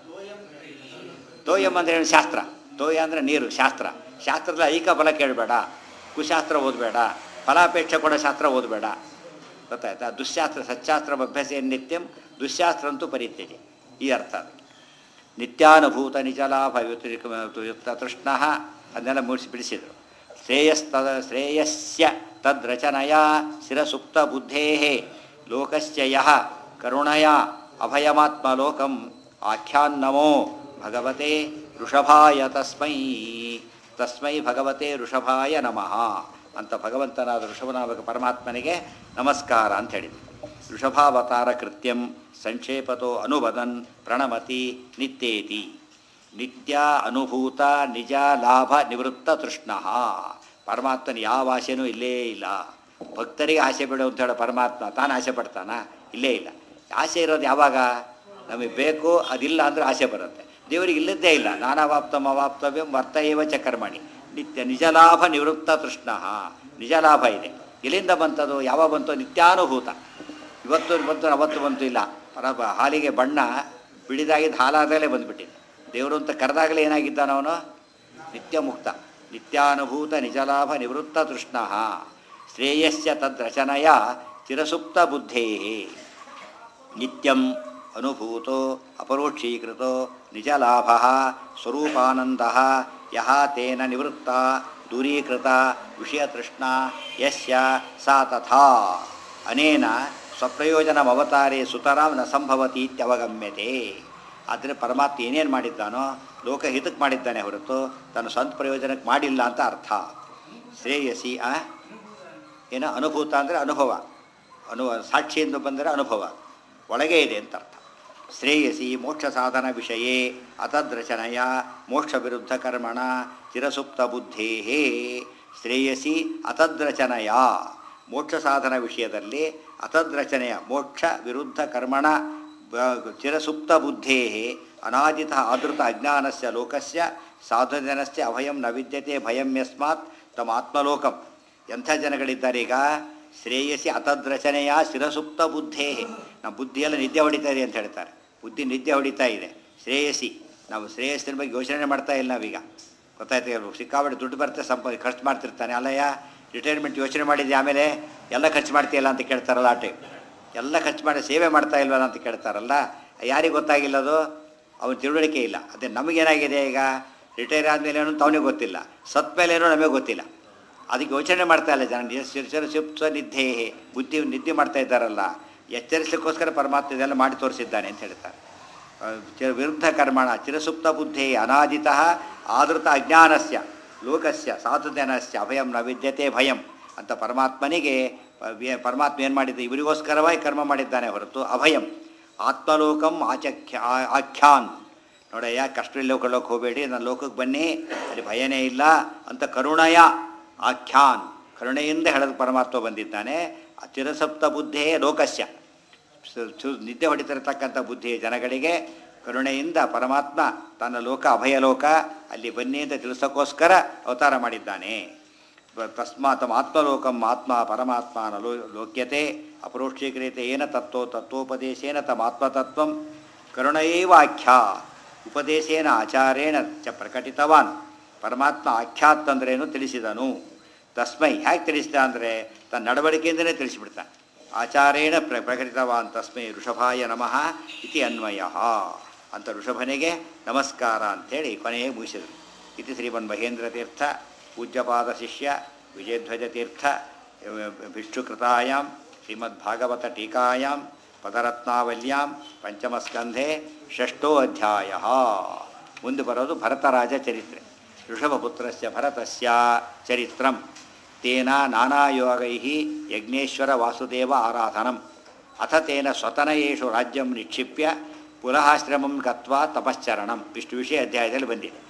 ತೋಯಂ ಅಂದರೆ ಏನು ಶಾಸ್ತ್ರ ತೋಯ ಅಂದರೆ ನೀರು ಶಾಸ್ತ್ರ ಶಾಸ್ತ್ರದಲ್ಲಿ ಐಕ ಫಲ ಕೇಳಬೇಡ ಕುಶಾಸ್ತ್ರ ಓದಬೇಡ ಫಲಾಪೇಕ್ಷೆ ಕೊಡೋ ಶಾಸ್ತ್ರ ಓದಬೇಡ ಗೊತ್ತಾಯ್ತಾ ದುಶ್ಶಾಸ್ತ್ರ ಸಚ್ಚಾಸ್ತ್ರ ಅಭ್ಯಾಸ ನಿತ್ಯಂ ದುಶ್ಯಾಸ್ತ್ರ ಅಂತೂ ಪರಿತ್ಯಜೆ ಈ ಅರ್ಥ ಅದು ನಿತ್ಯಾನುಭೂತ ನಿಜಲಾಭ ಯುಕ್ತ ತೃಷ್ಣ ಅದನ್ನೆಲ್ಲ ಮೂಡಿಸಿ ಬಿಡಿಸಿದರು ಶ್ರೇಯಸ್ತದ ಶ್ರೇಯಸ್ಯ ತದ್ರಚನೆಯ ಶಿರಸುಪ್ತ ಬುದ್ಧೇ ಲೋಕಸ್ಯ ಯಃ ಕರುಣಯ ಅಭಯಮಾತ್ಮಲೋಕಂ ಆಖ್ಯಾನ್ನಮೋ ಭಗವತೆ ಋಷಭಾಯ ತಸ್ಮೈ ತಸ್ಮೈ ಭಗವತೆ ಋಷಭಾಯ ನಮಃ ಅಂತ ಭಗವಂತನಾದ ಋಷಭನಾಮಕ ಪರಮಾತ್ಮನಿಗೆ ನಮಸ್ಕಾರ ಅಂತ ಹೇಳಿದ್ರು ಋಷಭಾವತಾರ ಕೃತ್ಯಂ ಸಂಕ್ಷೇಪತೋ ಅನುವದನ್ ಪ್ರಣಮತಿ ನಿತ್ಯೇತಿ ನಿತ್ಯ ಅನುಭೂತ ನಿಜ ಲಾಭ ನಿವೃತ್ತ ತೃಷ್ಣ ಪರಮಾತ್ಮನ ಯಾವ ಆಸೆನೂ ಇಲ್ಲೇ ಇಲ್ಲ ಭಕ್ತರಿಗೆ ಆಸೆ ಬಿಡು ಅಂತ ಹೇಳೋ ಪರಮಾತ್ಮ ತಾನು ಆಸೆ ಪಡ್ತಾನ ಇಲ್ಲೇ ಇಲ್ಲ ಆಸೆ ಇರೋದು ಯಾವಾಗ ನಮಗೆ ಬೇಕು ಅದಿಲ್ಲ ಅಂದರೆ ಆಸೆ ಬರುತ್ತೆ ದೇವರಿಗೆ ಇಲ್ಲದ್ದೇ ಇಲ್ಲ ನಾನಾವಾಪ್ತಮ ಅವಾಪ್ತವ್ಯಂ ವರ್ತ ಏವ ಚ ಕರ್ಮಣಿ ನಿತ್ಯ ನಿಜ ಲಾಭ ನಿವೃತ್ತ ತೃಷ್ಣ ನಿಜ ಲಾಭ ಇದೆ ಎಲ್ಲಿಂದ ಬಂತದು ಯಾವಾಗ ಬಂತು ನಿತ್ಯಾನುಭೂತ ಇವತ್ತು ಬಂತು ಅವತ್ತು ಬಂತು ಇಲ್ಲ ಪರ ಹಾಲಿಗೆ ಬಣ್ಣ ಬಿಡಿದಾಗಿದ್ದು ಹಾಲಾದಾಗಲೇ ಬಂದುಬಿಟ್ಟಿದೆ ದೇವರು ಅಂತ ಕರೆದಾಗಲೇ ಏನಾಗಿದ್ದಾನವನು ನಿತ್ಯ ಮುಕ್ತ ನಿತ್ಯಾನುಭೂತ ನಿಜಲಾಭ ನಿವೃತ್ತ ತೃಷ್ಣ ಶ್ರೇಯಸ್ಯ ತದ್ರಚನೆಯ ಚಿರಸುಪ್ತ ಬುದ್ಧೇ ನಿತ್ಯಂ ಅನುಭೂತೋ ಅಪರೋಕ್ಷೀಕೃತೋ ನಿಜಲಾಭ ಸ್ವರೂಪಾನಂದ ಯಹ ತೇನ ನಿವೃತ್ತ ದೂರೀಕೃತ ವಿಷಯತೃಷ್ಣ ಯಸ್ಯ ಸಾ ತಥಾ ಅನೇನ ಸ್ವಪ್ರಯೋಜನಮವತಾರೇ ಸುತರಾಂ ನ ಸಂಭವತಿ ಇತ್ಯವಗಮ್ಯತೆ ಆದರೆ ಪರಮಾತ್ಮ ಏನೇನು ಮಾಡಿದ್ದಾನೋ ಲೋಕಹಿತಕ್ಕೆ ಮಾಡಿದ್ದಾನೆ ಹೊರತು ತನ್ನ ಸ್ವಂತ ಪ್ರಯೋಜನಕ್ಕೆ ಮಾಡಿಲ್ಲ ಅಂತ ಅರ್ಥ ಶ್ರೇಯಸಿ ಆ ಏನು ಅನುಭೂತ ಅಂದರೆ ಅನುಭವ ಅನು ಸಾಕ್ಷಿಯಿಂದ ಬಂದರೆ ಅನುಭವ ಒಳಗೆ ಇದೆ ಅಂತ ಅರ್ಥ ಶ್ರೇಯಸಿ ಮೋಕ್ಷ ಸಾಧನ ವಿಷಯೇ ಅತದ್ರಚನೆಯ ಮೋಕ್ಷ ವಿರುದ್ಧ ಕರ್ಮಣ ಚಿರಸುಪ್ತ ಬುದ್ಧೇ ಶ್ರೇಯಸಿ ಅತದ್ರಚನೆಯ ಮೋಕ್ಷ ಸಾಧನ ವಿಷಯದಲ್ಲಿ ಅತದ್ರಚನೆಯ ಮೋಕ್ಷ ವಿರುದ್ಧ ಕರ್ಮಣ ಬ- ಚಿರಸುಪ್ತ ಬುದ್ಧೇ ಅನಾದಿತ ಆದೃತ ಅಜ್ಞಾನಸ್ಯ ಲೋಕಸ್ಯ ಸಾಧುಜನಸ್ಯ ಅಭಯಂ ನ ವಿದ್ಯತೆ ಭಯಂ ಯಸ್ಮಾತ್ ತಮ್ಮ ಆತ್ಮಲೋಕಂ ಎಂಥ ಜನಗಳಿದ್ದಾರೆ ಈಗ ಶ್ರೇಯಸಿ ಅತದ್ರಚನೆಯ ಶಿರಸುಪ್ತ ಬುದ್ಧೇ ನಮ್ಮ ಬುದ್ಧಿಯೆಲ್ಲ ನಿದ್ದೆ ಹೊಡಿತಾ ಇದೆ ಅಂತ ಹೇಳ್ತಾರೆ ಬುದ್ಧಿ ನಿದ್ದೆ ಹೊಡಿತಾ ಇದೆ ಶ್ರೇಯಸಿ ನಾವು ಶ್ರೇಯಸ್ಸಿನ ಬಗ್ಗೆ ಯೋಚನೆ ಮಾಡ್ತಾ ಇಲ್ಲ ನಾವೀಗ ಗೊತ್ತಾಯ್ತು ಇಲ್ವೋ? ಸಿಕ್ಕಾಪಟ್ಟೆ ದುಡ್ಡು ಬರುತ್ತೆ ಸಂಪ ಖರ್ಚು ಮಾಡ್ತಿರ್ತಾನೆ ಅಲ್ಲಯ್ಯ ರಿಟೈರ್ಮೆಂಟ್ ಯೋಚನೆ ಮಾಡಿದ್ದೆ ಆಮೇಲೆ ಎಲ್ಲ ಖರ್ಚು ಮಾಡ್ತೀಯಲ್ಲ ಅಂತ ಕೇಳ್ತಾರಲ್ಲ ಆ ಟೈಮ್ ಎಲ್ಲ ಖರ್ಚು ಮಾಡಿ ಸೇವೆ ಮಾಡ್ತಾ ಇಲ್ವಲ್ಲ ಅಂತ ಕೇಳ್ತಾರಲ್ಲ ಯಾರಿಗೆ ಗೊತ್ತಾಗಿಲ್ಲ ಅದು ಅವನ ತಿಳುವಳಿಕೆ ಇಲ್ಲ ಅದೇ ನಮಗೇನಾಗಿದೆ ಈಗ ರಿಟೈರ್ ಆದಮೇಲೆ ಏನೋ ಅವನಿಗೆ ಗೊತ್ತಿಲ್ಲ ಸತ್ ಮೇಲೆ ಏನೋ ನಮಗೆ ಗೊತ್ತಿಲ್ಲ ಅದಕ್ಕೆ ಯೋಚನೆ ಮಾಡ್ತಾ ಇಲ್ಲ ಜನ ಶಿರ್ಷರ ಶಿಪ್ಸ ನಿದ್ದೆ ಬುದ್ಧಿ ನಿದ್ದೆ ಮಾಡ್ತಾ ಇದ್ದಾರಲ್ಲ ಎಚ್ಚರಿಸಲಿಕ್ಕೋಸ್ಕರ ಪರಮಾತ್ಮ ಇದೆಲ್ಲ ಮಾಡಿ ತೋರಿಸಿದ್ದಾನೆ ಅಂತ ಹೇಳ್ತಾರೆ ಆ, ಚಿ- ವಿರುದ್ಧ ಕರ್ಮಣ ಚಿರಸುಪ್ತ ಬುದ್ಧಿ ಅನಾದಿತ ಆದೃತ ಅಜ್ಞಾನಸ್ಯ ಲೋಕಸ್ಯ ಸಾಧುಜನಸ್ಯ ಅಭಯಂ ನ ವಿದ್ಯತೆ ಭಯಂ ಅಂತ ಪರಮಾತ್ಮನಿಗೆ ಪ- ವಿ- ಪರಮಾತ್ಮ ಏನು ಮಾಡಿದ್ದ ಇವರಿಗೋಸ್ಕರವಾಗಿ ಕರ್ಮ ಮಾಡಿದ್ದಾನೆ ಹೊರತು ಅಭಯಂ ಆತ್ಮಲೋಕಂ ಆಚಖ್ಯ ಆ- ಆಖ್ಯಾನ್ ನೋಡಯ್ಯ ಕಷ್ಟ ಲೋಕಕ್ಕೆ ಹೋಗಬೇಡಿ ನನ್ನ ಲೋಕಕ್ಕೆ ಬನ್ನಿ ಅಲ್ಲಿ ಭಯನೇ ಇಲ್ಲ ಅಂತ ಕರುಣಯ ಆಖ್ಯಾನ್ ಕರುಣೆಯಿಂದ ಹೇಳೋದು ಪರಮಾತ್ಮ ಬಂದಿದ್ದಾನೆ ಆ ಚಿರಸಪ್ತ ಬುದ್ಧೇ ಲೋಕಸ್ಯ ಸು- ಸು- ನಿದ್ದೆ ಹೊಡಿತಿರತಕ್ಕಂಥ ಬುದ್ಧಿ ಜನಗಳಿಗೆ ಕರುಣೆಯಿಂದ ಪರಮಾತ್ಮ ತನ್ನ ಲೋಕ ಅಭಯಲೋಕ ಅಲ್ಲಿ ಬನ್ನಿ ಅಂತ ತಿಳಿಸೋಕ್ಕೋಸ್ಕರ ಅವತಾರ ಮಾಡಿದ್ದಾನೆ ಬ- ತಸ್ಮಾತ್ ತಮ್ಮ ಆತ್ಮಲೋಕಂ ಆತ್ಮ ಪರಮಾತ್ಮ ಲೋ ಲೋಕ್ಯತೆ ಅಪರೋಕ್ಷೀಕ್ರಿಯತೆ ಏನ ತತ್ವೋ ತತ್ವೋಪದೇಶೇನ ತಮ್ಮ ಆತ್ಮತತ್ವಂ ಕರುಣೈವ ಆಖ್ಯಾ ಉಪದೇಶೇನ ಆಚಾರೇಣ ಚ ಪ್ರಕಟಿತವಾನ್ ಪರಮಾತ್ಮ ಆಖ್ಯಾತ್ ಅಂದ್ರೇನು ತಿಳಿಸಿದನು ತಸ್ಮೈ ಹೇಗೆ ತಿಳಿಸಿದ ಅಂದರೆ ತನ್ನ ನಡವಳಿಕೆಯಿಂದಲೇ ತಿಳಿಸಿಬಿಡ್ತಾನೆ ಆಚಾರೇಣ ಪ್ರ ಪ್ರಕಟಿತವಾನ್ ತಸ್ಮೈ ಋಷಭಾಯ ನಮಃ ಇತಿ ಅನ್ವಯ ಅಂತ ಋಷಭನಿಗೆ ನಮಸ್ಕಾರ ಅಂಥೇಳಿ ಕೊನೆಯೇ ಮುಗಿಸಿದರು ಇತಿ ಶ್ರೀಮನ್ ಮಹೇಂದ್ರ ತೀರ್ಥ ಪೂಜ್ಯಪಾದ ಶಿಷ್ಯ ವಿಜಯಧ್ವಜ ತೀರ್ಥ ಭಿಕ್ಷುಕೃತಾಯಾಂ ಶ್ರೀಮದ್ಭಾಗವತ ಟೀಕಾಯಾಂ ಪದರತ್ನಾವಲ್ಯಾಂ ಪಂಚಮಸ್ಕಂಧೆ ಷಷ್ಠೋ ಅಧ್ಯಾಯ ಮುಂದೆ ಬರೋದು ಭರತರಾಜ ಚರಿತ್ರೆ ಋಷಭಪುತ್ರಸ್ಯ ಭರತಸ್ಯ ಚರಿತ್ರಂ ತೇನ ನಾನಾಯೋಗೈ ಯಜ್ಞೇಶ್ವರ ವಾಸುದೇವ ಆರಾಧನಂ ಅಥ ತೇನ ಸ್ವತನಯೇಷು ರಾಜ್ಯಂ ನಿಕ್ಷಿಪ್ಯ ಪುನಃಾಶ್ರಮಂ ಗತ್ವಾ ತಪಶ್ಚರಣಂ ಇಷ್ಟು ವಿಷಯ ಅಧ್ಯಾಯದಲ್ಲಿ ಬಂದಿದೆ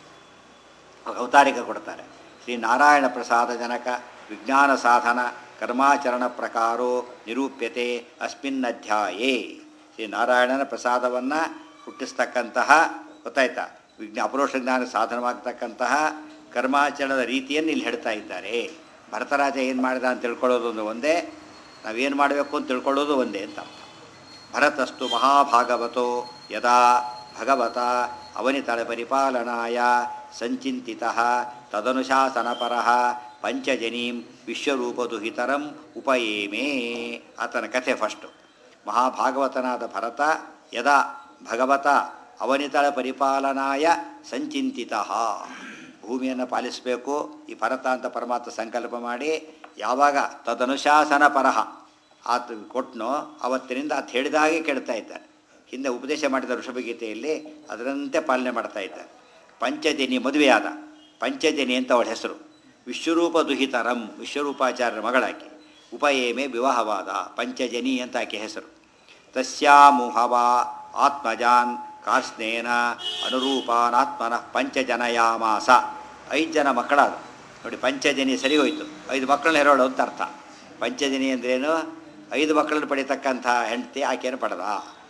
ಅವತಾರಿಕ ಕೊಡ್ತಾರೆ ಶ್ರೀ ನಾರಾಯಣ ಪ್ರಸಾದ ಜನಕ ವಿಜ್ಞಾನ ಸಾಧನ ಕರ್ಮಾಚರಣ ಪ್ರಕಾರೋ ನಿರೂಪ್ಯತೆ ಅಸ್ಮಿನ್ ಅಧ್ಯಾಯೇ ಶ್ರೀ ನಾರಾಯಣನ ಪ್ರಸಾದವನ್ನು ಹುಟ್ಟಿಸ್ತಕ್ಕಂತಹ ಗೊತ್ತಾಯ್ತಾ ವಿಜ್ಞಾ ಅಪರೋಕ್ಷ ಜ್ಞಾನ ಸಾಧನವಾಗ್ತಕ್ಕಂತಹ ಕರ್ಮಾಚರಣದ ರೀತಿಯನ್ನು ಇಲ್ಲಿ ಹೇಳ್ತಾ ಇದ್ದಾರೆ ಭರತರಾಜ ಏನು ಮಾಡಿದ ಅಂತ ತಿಳ್ಕೊಳ್ಳೋದು ಒಂದು ಒಂದೇ ನಾವೇನು ಮಾಡಬೇಕು ಅಂತ ತಿಳ್ಕೊಳ್ಳೋದು ಒಂದೇ ಅಂತ ಅರ್ಥ ಭರತಸ್ತು ಮಹಾಭಾಗವತೋ ಯದಾ ಭಗವತ ಅವನಿತಳ ಪರಿಪಾಲನಾಯ ಸಂಚಿಂತಿತ ತದನುಶಾಸನಪರ ಪಂಚಜನೀಂ ವಿಶ್ವರೂಪದುಹಿತರಂ ಉಪಯೇಮೇ ಆತನ ಕಥೆ ಫಸ್ಟು ಮಹಾಭಾಗವತನಾದ ಭರತ ಯದಾ ಭಗವತ ಅವನಿತಳ ಪರಿಪಾಲನಾಯ ಸಂಚಿಂತಿತ ಭೂಮಿಯನ್ನು ಪಾಲಿಸಬೇಕು ಈ ಭರತ ಅಂತ ಪರಮಾತ್ಮ ಸಂಕಲ್ಪ ಮಾಡಿ ಯಾವಾಗ ತದನುಶಾಸನ ಪರಹ ಆತ ಕೊಟ್ಟನೋ ಅವತ್ತಿನಿಂದ ಆತ ಹೇಳಿದಾಗೆ ಕೇಳ್ತಾ ಇದ್ದಾರೆ ಹಿಂದೆ ಉಪದೇಶ ಮಾಡಿದ ಋಷಭಗೀತೆಯಲ್ಲಿ ಅದರಂತೆ ಪಾಲನೆ ಮಾಡ್ತಾ ಇದ್ದಾರೆ ಪಂಚಜನಿ ಮದುವೆಯಾದ ಪಂಚಜನಿ ಅಂತ ಅವಳ ಹೆಸರು ವಿಶ್ವರೂಪ ದುಹಿತರಂ ವಿಶ್ವರೂಪಾಚಾರ್ಯರ ಮಗಳಾಕೆ ಉಪಯೇಮೆ ವಿವಾಹವಾದ ಪಂಚಜನಿ ಅಂತ ಆಕೆ ಹೆಸರು ತಸ್ಯಾಮುಹವ ಆತ್ಮಜಾನ್ ಕಾರ್ಸ್ನೇನ ಅನುರೂಪಾನಾತ್ಮನ ಪಂಚಜನಯಾಮಾಸ ಐದು ಜನ ಮಕ್ಕಳಾದ ನೋಡಿ ಪಂಚಜನಿ ಸರಿ ಹೋಯಿತು ಐದು ಮಕ್ಕಳನ್ನ ಹೆರೋಳು ಅಂತ ಅರ್ಥ ಪಂಚಜನಿ ಅಂದ್ರೇನು ಐದು ಮಕ್ಕಳನ್ನು ಪಡಿತಕ್ಕಂಥ ಹೆಂಡತಿ ಆಕೆಯನ್ನು ಪಡೆದ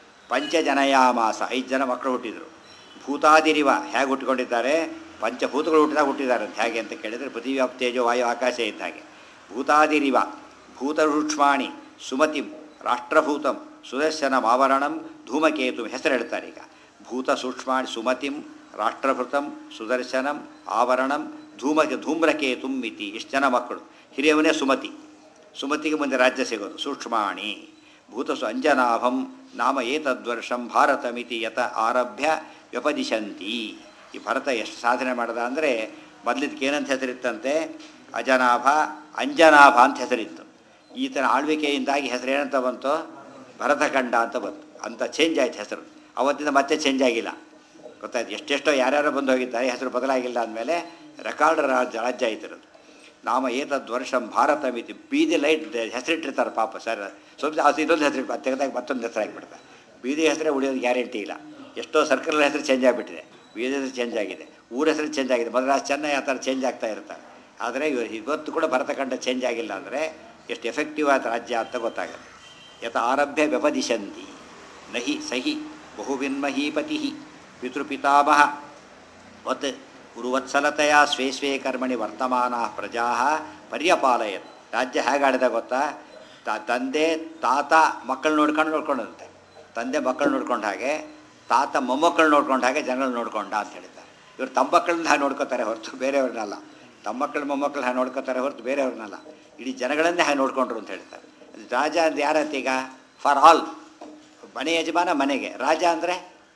ಪಂಚಜನಯಾಮಾಸ ಐದು ಜನ ಮಕ್ಕಳು ಹುಟ್ಟಿದರು ಭೂತಾದಿರಿವ ಹೇಗೆ ಹುಟ್ಟಿಕೊಂಡಿದ್ದಾರೆ ಪಂಚಭೂತಗಳು ಹುಟ್ಟಿದಾಗ ಹುಟ್ಟಿದ್ದಾರೆ ಅಂತ ಹೇಗೆ ಅಂತ ಕೇಳಿದರೆ ಪೃಥ್ವಿ ತೇಜೋ ವಾಯು ಆಕಾಶ ಇದ್ದ ಹಾಗೆ ಭೂತಾದಿರಿವ ಭೂತಸೂಕ್ಷ್ಮಾಣಿ ಸುಮತಿಂ ರಾಷ್ಟ್ರಭೂತಂ ಸುದರ್ಶನಂ ಆವರಣಂ ಧೂಮಕೇತು ಹೆಸರು ಹೇಳ್ತಾರೆ ಈಗ ಭೂತ ಸೂಕ್ಷ್ಮಾಣಿ ಸುಮತಿಂ ರಾಷ್ಟ್ರಭೃತಂ ಸುದರ್ಶನಂ ಆವರಣಂ ಧೂಮ ಧೂಮ್ರಕೇತುಂ ಮಿತಿ ಇಷ್ಟು ಜನ ಮಕ್ಕಳು ಹಿರಿಯವನೇ ಸುಮತಿ ಸುಮತಿಗೆ ಮುಂದೆ ರಾಜ್ಯ ಸಿಗೋದು ಸೂಕ್ಷ್ಮಾಣಿ ಭೂತಸು ಅಂಜನಾಭಂ ನಾಮ ಏತದ್ವರ್ಷಂ ಭಾರತಮಿತಿ ಯತ ಆರಭ್ಯ ವ್ಯಪದಿಶಂತಿ ಈ ಭರತ ಎಷ್ಟು ಸಾಧನೆ ಮಾಡ್ದ ಅಂದರೆ ಮೊದಲಿದ್ದಕ್ಕೆ ಏನಂತ ಹೆಸರಿತ್ತಂತೆ ಅಜನಾಭ ಅಂಜನಾಭ ಅಂತ ಹೆಸರಿತ್ತು ಈತನ ಆಳ್ವಿಕೆಯಿಂದಾಗಿ ಹೆಸರು ಏನಂತ ಬಂತು ಭರತಖಂಡ ಅಂತ ಬಂತು ಅಂತ ಚೇಂಜ್ ಆಯ್ತು ಹೆಸರು ಅವತ್ತಿಂದ ಮತ್ತೆ ಚೇಂಜ್ ಆಗಿಲ್ಲ ಗೊತ್ತಾಯ್ತು ಎಷ್ಟೆಷ್ಟೋ ಯಾರ್ಯಾರು ಬಂದು ಹೋಗಿದ್ದಾರೆ ಹೆಸರು ಬದಲಾಗಿಲ್ಲ ಅಂದಮೇಲೆ ರೆಕಾರ್ಡ್ ರಾಜ್ಯ ರಾಜ್ಯ ಆಯ್ತಿರೋದು ನಾಮ ಏತದ್ ವರ್ಷಂ ಭಾರತ ಮಿತಿ ಬೀದಿ ಲೈಟ್ ಹೆಸರಿಟ್ಟಿರ್ತಾರೆ ಪಾಪ ಸರ್ ಸ್ವಲ್ಪ ಅದು ಇನ್ನೊಂದು ಹೆಸರು ತೆಗೆದಾಗ ಮತ್ತೊಂದು ಹೆಸರು ಆಗಿಬಿಡ್ತಾರೆ ಬೀದಿ ಹೆಸರೇ ಉಳಿಯೋದು ಗ್ಯಾರಂಟಿ ಇಲ್ಲ ಎಷ್ಟೋ ಸರ್ಕಲ್ ಹೆಸರು ಚೇಂಜ್ ಆಗಿಬಿಟ್ಟಿದೆ ಬೀದಿ ಹೆಸರು ಚೇಂಜ್ ಆಗಿದೆ ಊರ ಹೆಸರು ಚೇಂಜ್ ಆಗಿದೆ ಮೊದಲು ಚೆನ್ನೈ ಆ ಥರ ಚೇಂಜ್ ಆಗ್ತಾ ಇರ್ತಾರೆ ಆದರೆ ಇವ- ಇವತ್ತು ಕೂಡ ಭರತಖಂಡ ಚೇಂಜ್ ಆಗಿಲ್ಲ ಅಂದರೆ ಎಷ್ಟು ಎಫೆಕ್ಟಿವ್ ಆದ ರಾಜ್ಯ ಅಂತ ಗೊತ್ತಾಗುತ್ತೆ ಯಥ ಆರಭ್ಯ ವ್ಯಪದಿಶಂತಿ ನಹಿ ಸಹಿ ಬಹುವಿನ್ಮಹೀಪತಿ ಪಿತೃಪಿತಾಮಹ ವತ್ ಗುರುವತ್ಸಲತೆಯ ಸ್ವೇ ಸ್ವೇ ಕರ್ಮಣಿ ವರ್ತಮಾನ ಪ್ರಜಾ ಪರ್ಯಪಾಲಯತ್ ರಾಜ್ಯ ಹೇಗಾಡಿದ ಗೊತ್ತಾ ತ- ತಂದೆ ತಾತ ಮಕ್ಕಳು ನೋಡ್ಕೊಂಡು ನೋಡ್ಕೊಂಡಂತೆ ತಂದೆ ಮಕ್ಕಳು ನೋಡ್ಕೊಂಡ ಹಾಗೆ ತಾತ ಮೊಮ್ಮಕ್ಕಳು ನೋಡ್ಕೊಂಡ ಹಾಗೆ ಜನಗಳು ನೋಡ್ಕೊಂಡ ಅಂತ ಹೇಳಿದ್ದಾರೆ ಇವರು ತಮ್ಮ ಮಕ್ಕಳನ್ನ ಹಾಗೆ ನೋಡ್ಕೋತಾರೆ ಹೊರತು ಬೇರೆಯವ್ರನ್ನಲ್ಲ ತಮ್ಮ ಮಕ್ಕಳು ಮೊಮ್ಮಕ್ಕಳು ಹಾಗೆ ನೋಡ್ಕೋತಾರೆ ಹೊರತು ಬೇರೆಯವ್ರನ್ನಲ್ಲ ಇಡೀ ಜನಗಳನ್ನೇ ಹಾಗೆ ನೋಡ್ಕೊಂಡ್ರು ಅಂತ ಹೇಳ್ತಾರೆ ರಾಜ ಅಂದ್ರೆ ಯಾರತ್ತ ಈಗ ಫಾರ್ ಆಲ್ ಮನೆ ಯಜಮಾನ ಮನೆಗೆ ರಾಜ ಅಂದರೆ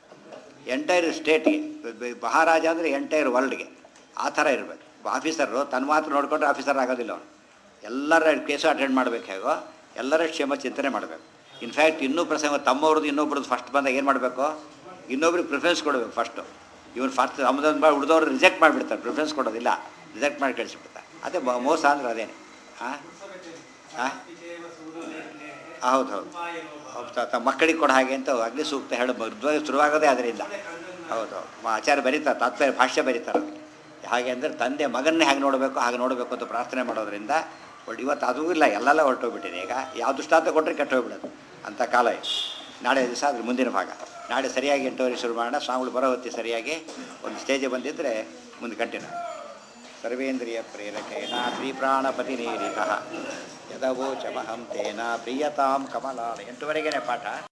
ಎಂಟೈರ್ ಸ್ಟೇಟ್ಗೆ ಮಹಾರಾಜ ಅಂದರೆ ಎಂಟೈರ್ ವರ್ಲ್ಡ್ಗೆ ಆ ಥರ ಇರಬೇಕು ಆಫೀಸರು ತನ್ನ ಮಾತ್ರ ನೋಡಿಕೊಂಡ್ರೆ ಆಫೀಸರ್ ಆಗೋದಿಲ್ಲ ಅವನು ಎಲ್ಲರ ಕೇಸು ಅಟೆಂಡ್ ಮಾಡಬೇಕು ಹೇಗೋ ಎಲ್ಲರ ಕ್ಷೇಮ ಚಿಂತನೆ ಮಾಡಬೇಕು ಇನ್ಫ್ಯಾಕ್ಟ್ ಇನ್ನೂ ಪ್ರಸಂಗ ತಮ್ಮವ್ರದ್ದು ಇನ್ನೊಬ್ರದ್ದು ಫಸ್ಟ್ ಬಂದಾಗ ಏನು ಮಾಡಬೇಕು ಇನ್ನೊಬ್ರಿಗೆ ಪ್ರಿಫರೆನ್ಸ್ ಕೊಡಬೇಕು ಫಸ್ಟು ಇವನು ಫಸ್ಟ್ ನಮ್ಮದೊಂದು ಮಾಡಿ ಉಳಿದವ್ರು ರಿಜೆಕ್ಟ್ ಮಾಡಿಬಿಡ್ತಾರೆ ಪ್ರಿಫರೆನ್ಸ್ ಕೊಡೋದಿಲ್ಲ ರಿಜೆಕ್ಟ್ ಮಾಡಿ ಕಳಿಸ್ಬಿಡ್ತಾರೆ ಅದೇ ಮೊ- ಮೋಸ ಅಂದ್ರೆ ಅದೇನೆ ಹಾಂ ಹಾಂ ಹೌದು ಹೌದು ಹೌದು ತ- ತಮ್ಮ ಮಕ್ಕಳಿಗೆ ಕೊಡ ಹಾಗೆ ಅಂತ ಅಗ್ನಿ ಸೂಕ್ತ ಹೇಳೋ ಮೃದುವಾಗಿ ಶುರುವಾಗೋದೇ ಅದರಿಂದ ಹೌದು ಹೌದು ಆಚಾರ್ಯ ಬರೀತಾರೆ ತಾತ್ಪರ್ಯ ಭಾಷ್ಯ ಬರೀತಾರೆ ಅದಕ್ಕೆ ಹಾಗೆ ಅಂದರೆ ತಂದೆ ಮಗನ್ನೇ ಹಾಗೆ ನೋಡಬೇಕು ಹಾಗೆ ನೋಡಬೇಕು ಅಂತ ಪ್ರಾರ್ಥನೆ ಮಾಡೋದ್ರಿಂದ ಒಟ್ಟು ಇವತ್ತು ಅದೂ ಇಲ್ಲ ಎಲ್ಲೆಲ್ಲ ಹೊರಟೋಗ್ಬಿಟ್ಟಿದೆ ಈಗ ಯಾವ ದೃಷ್ಟಾಂತ ಕೊಟ್ಟರೆ ಕೆಟ್ಟೋಗ್ಬಿಡೋದು ಅಂಥ ಕಾಲ ಇದು ನಾಳೆ ದಿವಸ ಅದ್ರ ಮುಂದಿನ ಭಾಗ ನಾಳೆ ಸರಿಯಾಗಿ ಎಂಟುವರೆ ಶುರು ಮಾಡೋಣ ಸ್ವಾಮಿಗಳು ಬರೋ ಹೊತ್ತಿ ಸರಿಯಾಗಿ ಒಂದು ಸ್ಟೇಜಿಗೆ ಬಂದಿದ್ದರೆ ಮುಂದೆ ಕಂಟಿನ್ಯೂ ಸರ್ವೇಂದ್ರಿಯ ಪ್ರೇರಕೇಣ ಶ್ರೀಪ್ರಾಣಪತಿ ನೀರಿತ ಯದವೋಚಮಹಂ ತೇನ ಪ್ರಿಯತಾಂ ಕಮಲಾಲ ಎಂಟುವರೆಗೇನೆ ಪಾಠ